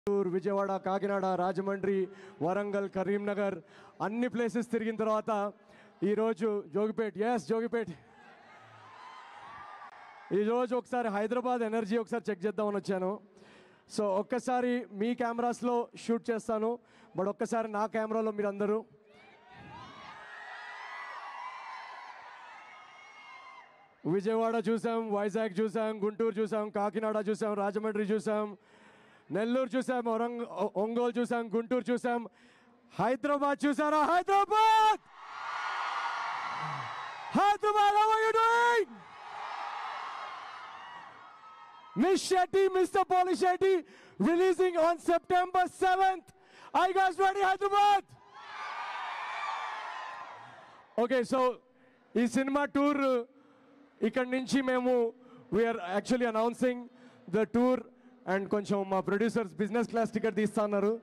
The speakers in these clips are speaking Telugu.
గుంటూరు విజయవాడ కాకినాడ రాజమండ్రి వరంగల్ కరీంనగర్ అన్ని ప్లేసెస్ తిరిగిన తర్వాత ఈరోజు జోగిపేట్ ఎస్ జోగిపేట్ ఈరోజు ఒకసారి హైదరాబాద్ ఎనర్జీ ఒకసారి చెక్ చేద్దామని వచ్చాను సో ఒక్కసారి మీ కెమెరాస్లో షూట్ చేస్తాను బట్ ఒక్కసారి నా కెమెరాలో మీరు అందరూ విజయవాడ చూసాం వైజాగ్ చూసాం గుంటూరు చూసాం కాకినాడ చూసాం రాజమండ్రి చూసాం నెల్లూరు చూసాం ఒరంగ్ ఒ- ఒంగోలు చూసాం గుంటూరు చూసాం హైదరాబాద్ చూసారా Hyderabad Hyderabad how are you doing Miss Shetty, Mr. Polly Shetty, releasing on September 7th. Are you guys ready, Hyderabad? Okay so ఈ సినిమా టూర్ ఇక్కడ నుంచి మేము we are actually announcing the tour and కొంచెం మా ప్రొడ్యూసర్స్ బిజినెస్ క్లాస్ టికెట్ తీస్తా ఉన్నారు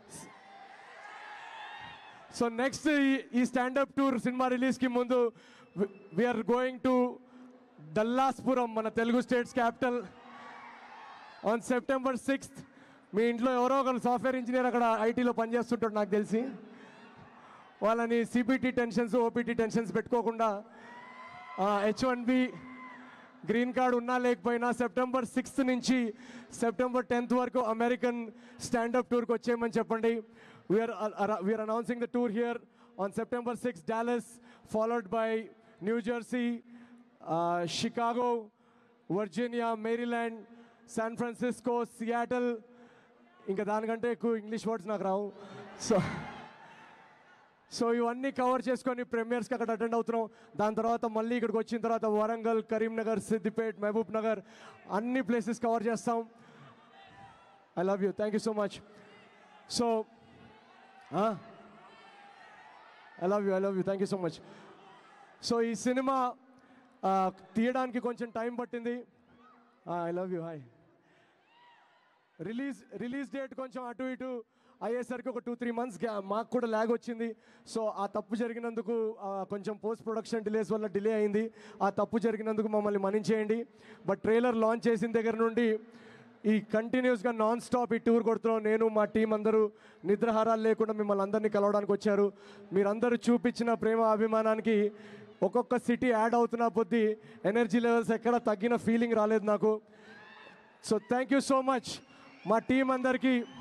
సో నెక్స్ట్ ఈ స్టాండప్ టూర్ సినిమా రిలీజ్కి ముందు వీఆర్ గోయింగ్ టు దల్లాస్పురం మన Telugu states capital on September sixth మీ ఇంట్లో ఎవరో ఒకరు సాఫ్ట్వేర్ ఇంజనీర్ అక్కడ ఐటీలో పనిచేస్తుంటాడు నాకు తెలిసి వాళ్ళని సిబిటి టెన్షన్స్ ఓపీటీ టెన్షన్స్ పెట్టుకోకుండా H one B green card ఉన్నా లేకపోయినా సెప్టెంబర్ సిక్స్త్ నుంచి సెప్టెంబర్ టెన్త్ వరకు అమెరికన్ స్టాండప్ టూర్కి వచ్చేయమని చెప్పండి we are we are announcing the tour here on September six Dallas followed by New Jersey Chicago Virginia Maryland San Francisco Seattle ఇంకా దానికంటే ఎక్కువ ఇంగ్లీష్ వర్డ్స్ నాకు రావు సో సో ఇవన్నీ కవర్ చేసుకొని ప్రీమియర్స్కి అక్కడ అటెండ్ అవుతున్నాం దాని తర్వాత మళ్ళీ ఇక్కడికి వచ్చిన తర్వాత వరంగల్ కరీంనగర్ సిద్దిపేట్ మహబూబ్ నగర్ అన్ని ప్లేసెస్ కవర్ చేస్తాం I love you thank you so much so I love you I love you thank you so much so ఈ సినిమా ఆ, తీయడానికి కొంచెం టైం పట్టింది I love you hi release release date కొంచెం అటు ఇటు అయ్యేసరికి ఒక టూ త్రీ మంత్స్ మాకు కూడా ల్యాగ్ వచ్చింది సో ఆ తప్పు జరిగినందుకు ఆ, కొంచెం పోస్ట్ ప్రొడక్షన్ డిలేస్ వల్ల డిలే అయింది ఆ తప్పు జరిగినందుకు మమ్మల్ని మన్నించేయండి బట్ ట్రైలర్ లాంచ్ చేసిన దగ్గర నుండి ఈ కంటిన్యూస్గా నాన్ స్టాప్ ఈ టూర్ కొడుతున్నాం నేను మా టీం అందరూ నిద్రహారాలు లేకుండా మిమ్మల్ని అందరినీ కలవడానికి వచ్చారు మీరందరూ చూపించిన ప్రేమ అభిమానానికి ఒక్కొక్క సిటీ యాడ్ అవుతున్న కొద్దీ ఎనర్జీ లెవెల్స్ ఎక్కడ తగ్గిన ఫీలింగ్ రాలేదు నాకు so thank you so much మా టీం అందరికీ